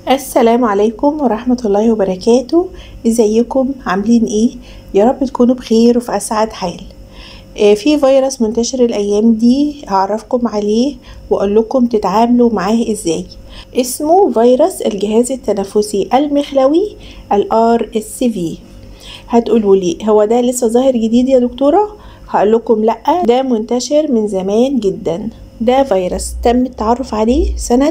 السلام عليكم ورحمة الله وبركاته ازيكم عاملين ايه يا رب تكونوا بخير وفي اسعد حال آه، في فيروس منتشر الايام دي هعرفكم عليه واقول لكم تتعاملوا معاه ازاي اسمه فيروس الجهاز التنفسي المخلوي الار اس في هتقولوا لي هو ده لسه ظاهر جديد يا دكتوره هقول لكم لا ده منتشر من زمان جدا ده فيروس تم التعرف عليه سنة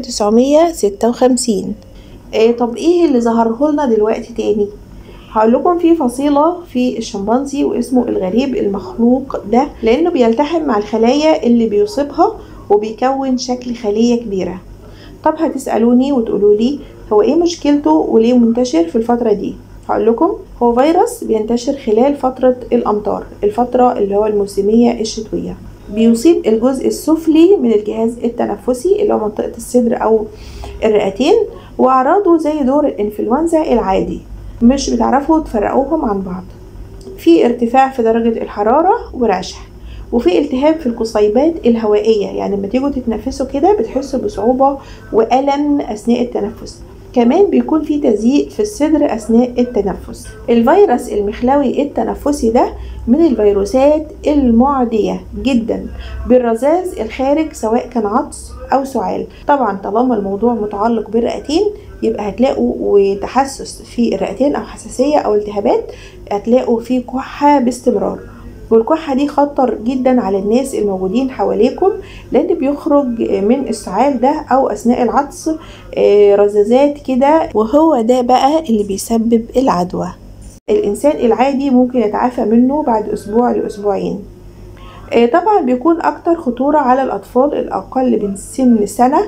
1956 إيه طب ايه اللي ظهره لنا دلوقتي تاني هقول لكم في فصيلة في الشمبانزي واسمه الغريب المخلوق ده لانه بيلتحم مع الخلايا اللي بيصيبها وبيكون شكل خلية كبيرة طب هتسألوني وتقولوا لي هو ايه مشكلته وليه منتشر في الفترة دي هقول لكم هو فيروس بينتشر خلال فترة الأمطار الفترة اللي هو الموسمية الشتوية بيصيب الجزء السفلي من الجهاز التنفسي اللي هو منطقة الصدر أو الرئتين وأعراضه زي دور الإنفلونزا العادي مش بتعرفوا تفرقوهم عن بعض في ارتفاع في درجة الحرارة ورشح وفي التهاب في القصيبات الهوائية يعني لما تيجوا تتنفسوا كده بتحسوا بصعوبة وألم أثناء التنفس كمان بيكون في تزييق في الصدر أثناء التنفس الفيروس المخلوي التنفسي ده من الفيروسات المعدية جدا بالرذاذ الخارج سواء كان عطس أو سعال طبعا طالما الموضوع متعلق بالرئتين يبقى هتلاقوا وتحسس في الرئتين أو حساسية أو التهابات هتلاقوا في كحة باستمرار والكحة دي خطر جدا على الناس الموجودين حواليكم لان بيخرج من السعال ده او اثناء العطس رذاذات كده وهو ده بقى اللي بيسبب العدوى الانسان العادي ممكن يتعافى منه بعد اسبوع لاسبوعين طبعا بيكون اكتر خطورة على الاطفال الاقل من سن سنة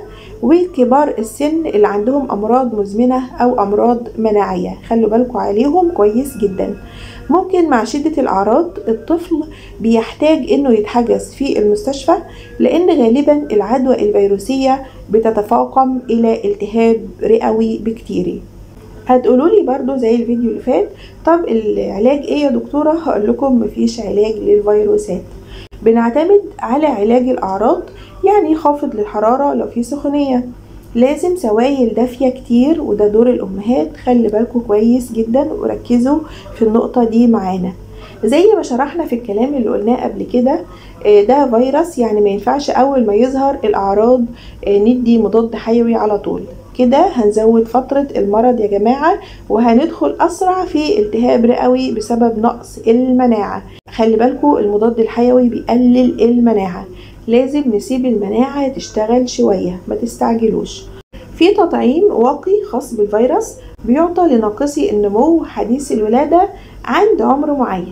وكبار السن اللي عندهم امراض مزمنة او امراض مناعية خلوا بالكم عليهم كويس جدا ممكن مع شدة الأعراض الطفل بيحتاج إنه يتحجز في المستشفى لأن غالبا العدوى الفيروسية بتتفاقم إلى التهاب رئوي بكتيري هتقولوا لي برضو زي الفيديو اللي فات طب العلاج ايه يا دكتورة هقول لكم مفيش علاج للفيروسات بنعتمد على علاج الأعراض يعني خافض للحرارة لو في سخونية لازم سوائل دافية كتير وده دور الأمهات خلي بالكم كويس جدا وركزوا في النقطة دي معانا زي ما شرحنا في الكلام اللي قلناه قبل كده ده فيروس يعني ما ينفعش أول ما يظهر الأعراض ندي مضاد حيوي على طول كده هنزود فترة المرض يا جماعة وهندخل أسرع في التهاب رئوي بسبب نقص المناعة خلي بالكم المضاد الحيوي بيقلل المناعة لازم نسيب المناعة تشتغل شوية ما تستعجلوش في تطعيم واقي خاص بالفيروس بيعطى لناقصي النمو حديث الولادة عند عمر معين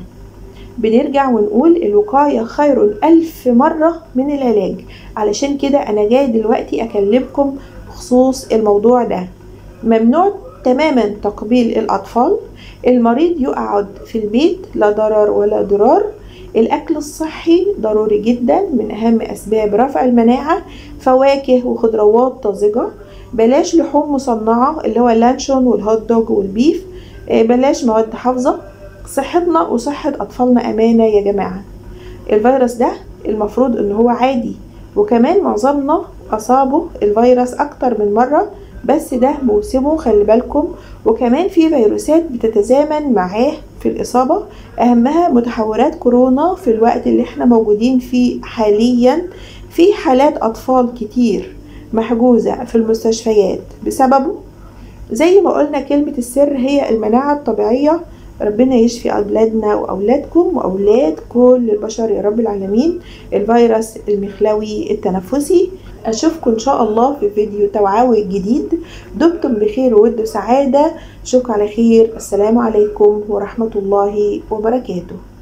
بنرجع ونقول الوقاية خير ألف مرة من العلاج علشان كده أنا جاي دلوقتي أكلمكم بخصوص الموضوع ده ممنوع تماما تقبيل الأطفال المريض يقعد في البيت لا ضرر ولا ضرار الأكل الصحي ضروري جدا من أهم أسباب رفع المناعة فواكه وخضروات طازجة بلاش لحوم مصنعة اللي هو اللانشون والهوت دوج والبيف بلاش مواد حافظة صحتنا وصحة أطفالنا أمانة يا جماعة الفيروس ده المفروض إن هو عادي وكمان معظمنا أصابه الفيروس أكتر من مرة بس ده موسمه خلي بالكم وكمان في فيروسات بتتزامن معاه في الإصابة أهمها متحورات كورونا في الوقت اللي احنا موجودين فيه حاليا في حالات أطفال كتير محجوزة في المستشفيات بسببه زي ما قلنا كلمة السر هي المناعة الطبيعية ربنا يشفي أولادنا وأولادكم وأولاد كل البشر يا رب العالمين الفيروس المخلوي التنفسي أشوفكم إن شاء الله في فيديو توعوي جديد دمتم بخير وود وسعادة أشوفكم على خير السلام عليكم ورحمة الله وبركاته